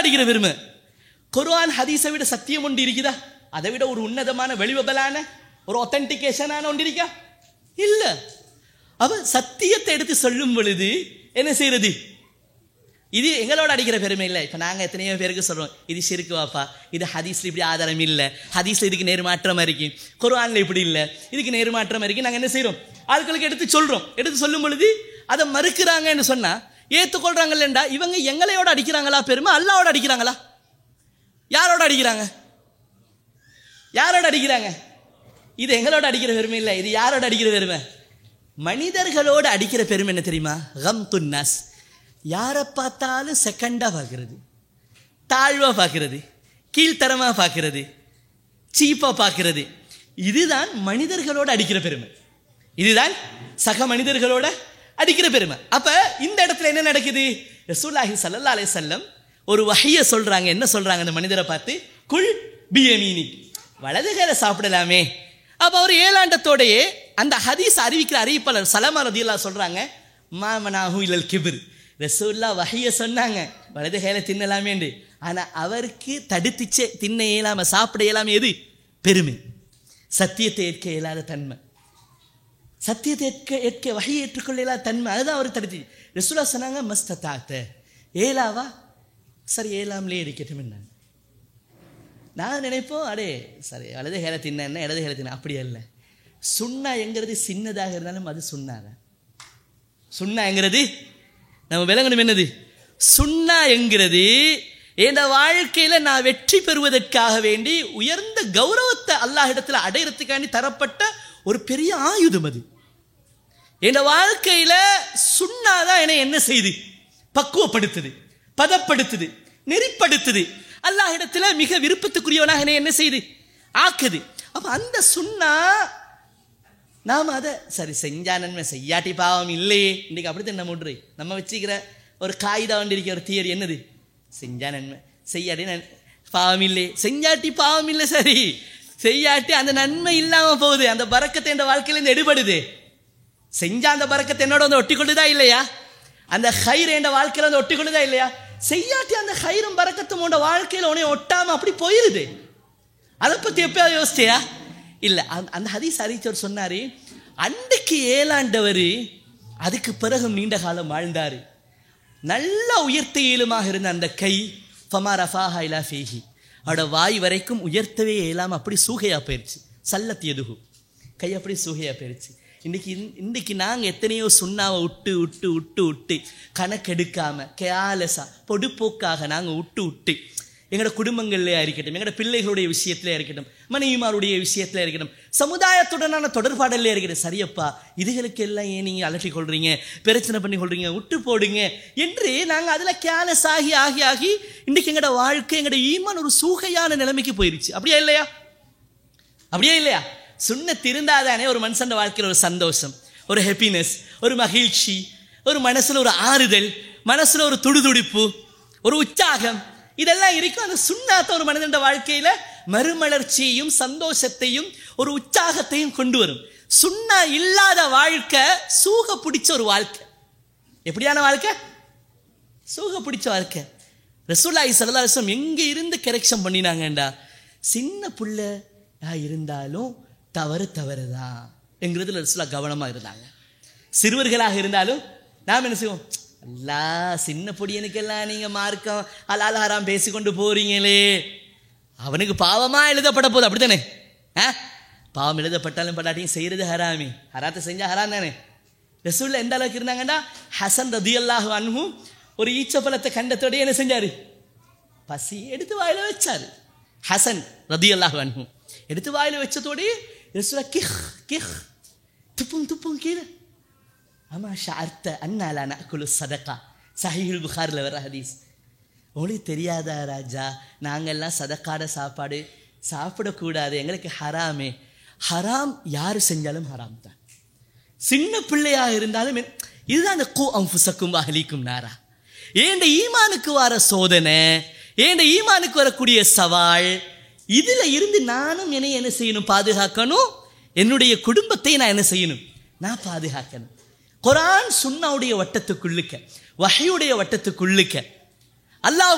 அடிக்கிற பெருமை குர்ஆன் ஹதீஸை விட சத்தியம் ஒன்று இருக்குதா அதை விட ஒரு உன்னதமான வெளிவபலான ஒரு ஒத்தன்டிகேஷனான ஒன்று இருக்கா இல்ல அவ சத்தியத்தை எடுத்து சொல்லும் பொழுது என்ன செய்யறது இது எங்களோட அடிக்கிற பெருமை இல்லை இப்போ நாங்கள் எத்தனையோ பேருக்கு சொல்கிறோம் இது சிறுக்கு வாப்பா இது ஹதீஸ்ல இப்படி ஆதாரம் இல்லை ஹதீஸ்ல இதுக்கு நேர்மாற்றமா இருக்கு குர்ஆன்ல இப்படி இல்லை இதுக்கு நேர்மாற்றமா இருக்கு நாங்கள் என்ன செய்கிறோம் ஆட்களுக்கு எடுத்து சொல்கிறோம் எடுத்து சொல்லும் பொழுது அதை மறுக்கிறாங்கன்னு சொன்னா ஏற்றுக்கொள்றாங்கல்லண்டா இவங்க எங்களையோட அடிக்கிறாங்களா பெருமை அல்லாவோட அடிக்கிறாங்களா யாரோட அடிக்கிறாங்க யாரோட அடிக்கிறாங்க இது எங்களோட அடிக்கிற பெருமை இல்லை இது யாரோட அடிக்கிற பெருமை மனிதர்களோட அடிக்கிற பெருமை என்ன தெரியுமா கம் துன்னாஸ் யாரை பார்த்தாலும் செகண்டாக பார்க்கறது தாழ்வாக பார்க்கறது கீழ்த்தரமாக பார்க்கறது சீப்பாக பார்க்கறது இதுதான் மனிதர்களோட அடிக்கிற பெருமை இதுதான் சக மனிதர்களோட அடிக்கிற பெருமை அப்ப இந்த இடத்துல என்ன நடக்குது ரசூலாஹி ஸல்லல்லாஹு அலைஹி வஸல்லம் ஒரு வஹைய சொல்றாங்க என்ன சொல்றாங்க அந்த மனிதரை பார்த்து குல் பியமீனி வலது கையில சாப்பிடலாமே அப்ப அவர் ஏழாண்டத்தோடயே அந்த ஹதீஸ் அறிவிக்கிற அறிவிப்பாளர் சலமா ரதியல்லாஹு சொல்றாங்க மாமனாஹு இல்லல் கிபிர் ரசூல்லா வஹைய சொன்னாங்க வலது கையில தின்னலாமேண்டு ஆனா அவருக்கு தடுத்துச்சே தின்ன இயலாம சாப்பிட இயலாம எது பெருமை சத்தியத்தை ஏற்க இயலாத தன்மை சத்தியத்தை ஏற்க ஏற்க வகையை ஏற்றுக்கொள்ள இயலாத தன்மை அதுதான் அவர் தடுத்து ரசூலா சொன்னாங்க மஸ்தத்தாத்த ஏலாவா சரி ஏலாம்லே இருக்கட்டும் என்ன நான் நினைப்போம் அடே சரி வலது ஹேல தின்ன இடது ஹேல தின்ன அப்படி அல்ல சுண்ணா எங்கிறது சின்னதாக இருந்தாலும் அது சுண்ணாதான் சுண்ணா என்கிறது நம்ம விளங்கணும் என்னது சுண்ணா என்கிறது என் வாழ்க்கையில நான் வெற்றி பெறுவதற்காக வேண்டி உயர்ந்த கௌரவத்தை அல்லாஹிடத்தில் அடையிறதுக்காண்டி தரப்பட்ட ஒரு பெரிய ஆயுதம் அது என் வாழ்க்கையில சுண்ணாதான் என்னை என்ன செய்து பக்குவப்படுத்துது பதப்படுத்துது நெறிப்படுத்துது அல்லாஹிடத்துல மிக விருப்பத்துக்குரியவனாக என்னை என்ன செய்து ஆக்குது அப்ப அந்த சுண்ணா நாம் அதை சரி செஞ்சா நன்மை செய்யாட்டி பாவம் இல்லையே இன்றைக்கு அப்படி தான் நம்ம நம்ம வச்சுக்கிற ஒரு காகிதா வண்டி இருக்கிற ஒரு தியரி என்னது செஞ்சா நன்மை செய்யாட்டி நன் பாவம் இல்லை செஞ்சாட்டி பாவம் இல்லை சரி செய்யாட்டி அந்த நன்மை இல்லாமல் போகுது அந்த பறக்கத்தை என் வாழ்க்கையிலேருந்து எடுபடுது செஞ்சா அந்த பறக்கத்தை என்னோட வந்து ஒட்டி கொள்ளுதா இல்லையா அந்த ஹைர் என் வாழ்க்கையில வந்து ஒட்டி கொள்ளுதா இல்லையா செய்யாட்டி அந்த ஹைரும் பறக்கத்தும் உன்னோட வாழ்க்கையில் உன்னை ஒட்டாம அப்படி போயிருது அதை பற்றி எப்பயாவது யோசிச்சியா இல்லை அந்த அந்த ஹதீஸ் அறிவிச்சவர் சொன்னார் அன்றைக்கு ஏழாண்டவர் அதுக்கு பிறகு நீண்ட காலம் வாழ்ந்தார் நல்ல உயர்த்த இயலுமாக இருந்த அந்த கை ஃபமா ரஃபாஹா இலா ஃபேஹி அவட வாய் வரைக்கும் உயர்த்தவே இயலாம அப்படி சூகையா போயிடுச்சு சல்லத் எதுகு கை அப்படி சூகையா போயிடுச்சு இன்னைக்கு இன்- இன்னைக்கு நாங்கள் எத்தனையோ சுண்ணாவை விட்டு விட்டு விட்டு விட்டு கணக்கெடுக்காம கேலஸா பொடுப்போக்காக நாங்கள் விட்டு விட்டு எங்களோட குடும்பங்கள்லையா இருக்கட்டும் எங்களோட பிள்ளைகளுடைய விஷயத்திலே இருக்கட்டும் மனைவிமாருடைய விஷயத்துல இருக்கட்டும் சமுதாயத்துடனான தொடர்பாடல்ல இருக்கட்டும் சரியப்பா இதுகளுக்கு எல்லாம் ஏன் நீங்கள் அலட்டி கொள்றீங்க பிரச்சனை பண்ணி கொள்றீங்க விட்டு போடுங்க என்று நாங்கள் அதில் கேலஸ் ஆகி ஆகி ஆகி இன்னைக்கு எங்களோட வாழ்க்கை எங்களோட ஈமான் ஒரு சூகையான நிலைமைக்கு போயிருச்சு அப்படியா இல்லையா அப்படியே இல்லையா சுண்ணத் இருந்தாதானே ஒரு மனுஷன் வாழ்க்கையில் ஒரு சந்தோஷம் ஒரு ஹாப்பினஸ் ஒரு மகிழ்ச்சி ஒரு மனசுல ஒரு ஆறுதல் மனசுல ஒரு துடிதுடிப்பு ஒரு உற்சாகம் இதெல்லாம் இருக்கும் அந்த சுண்ணாத்த ஒரு மனிதன் வாழ்க்கையில மறுமலர்ச்சியையும் சந்தோஷத்தையும் ஒரு உற்சாகத்தையும் கொண்டு வரும் சுண்ணா இல்லாத வாழ்க்கை சூக பிடிச்ச ஒரு வாழ்க்கை எப்படியான வாழ்க்கை சூக பிடிச்ச வாழ்க்கை ரசூலாய் சல்லாசம் எங்க இருந்து கரெக்ஷன் பண்ணினாங்கண்டா சின்ன புள்ளையா இருந்தாலும் தவறு தவறுதான் என்கிறதுல ரசூலா கவனமா இருந்தாங்க சிறுவர்களாக இருந்தாலும் நாம் என்ன செய்வோம் அல்லா சின்ன பொடியனுக்கெல்லாம் நீங்க மார்க்கம் அலால் ஹராம் பேசிக்கொண்டு போறீங்களே அவனுக்கு பாவமா எழுதப்பட போகுது அப்படித்தானே ஆ பாவம் எழுதப்பட்டாலும் பட்டாட்டியும் செய்யறது ஹராமி ஹராத்தை செஞ்சா ஹராம் தானே ரசூல்ல எந்த அளவுக்கு இருந்தாங்கன்னா ஹசன் ரதி அல்லாஹு அன்ஹு ஒரு ஈச்சப்பழத்தை கண்டத்தோடய என்ன செஞ்சாரு பசி எடுத்து வாயில வச்சாரு ஹசன் ரதி அல்லாஹு அன்ஹு எடுத்து வாயில வச்சதோடய ரசூலா கிஹ் கிஹ் துப்பும் துப்பும் கீழே ஆமா ஷார்த்த அண்ணாலா நக்குலு சதக்கா சஹீஹுல் புகாரில் வர ஹதீஸ் உங்களுக்கு தெரியாதா ராஜா நாங்கெல்லாம் சதக்காட சாப்பாடு சாப்பிடக்கூடாது எங்களுக்கு ஹராமே ஹராம் யார் செஞ்சாலும் ஹராம் தான் சின்ன பிள்ளையாக இருந்தாலும் என்- இதுதான் அந்த கூ அம்புசக்கும் அகலிக்கும் நாரா ஏண்ட ஈமானுக்கு வர சோதனை ஏண்ட ஈமானுக்கு வரக்கூடிய சவால் இதுல இருந்து நானும் என்னை என்ன செய்யணும் பாதுகாக்கணும் என்னுடைய குடும்பத்தை நான் என்ன செய்யணும் நான் பாதுகாக்கணும் குரான் சுன்னாவுடைய வட்டத்துக்குள்ளுக்க வஹையுடைய வட்டத்துக்குள்ளுக்க அல்லாஹ்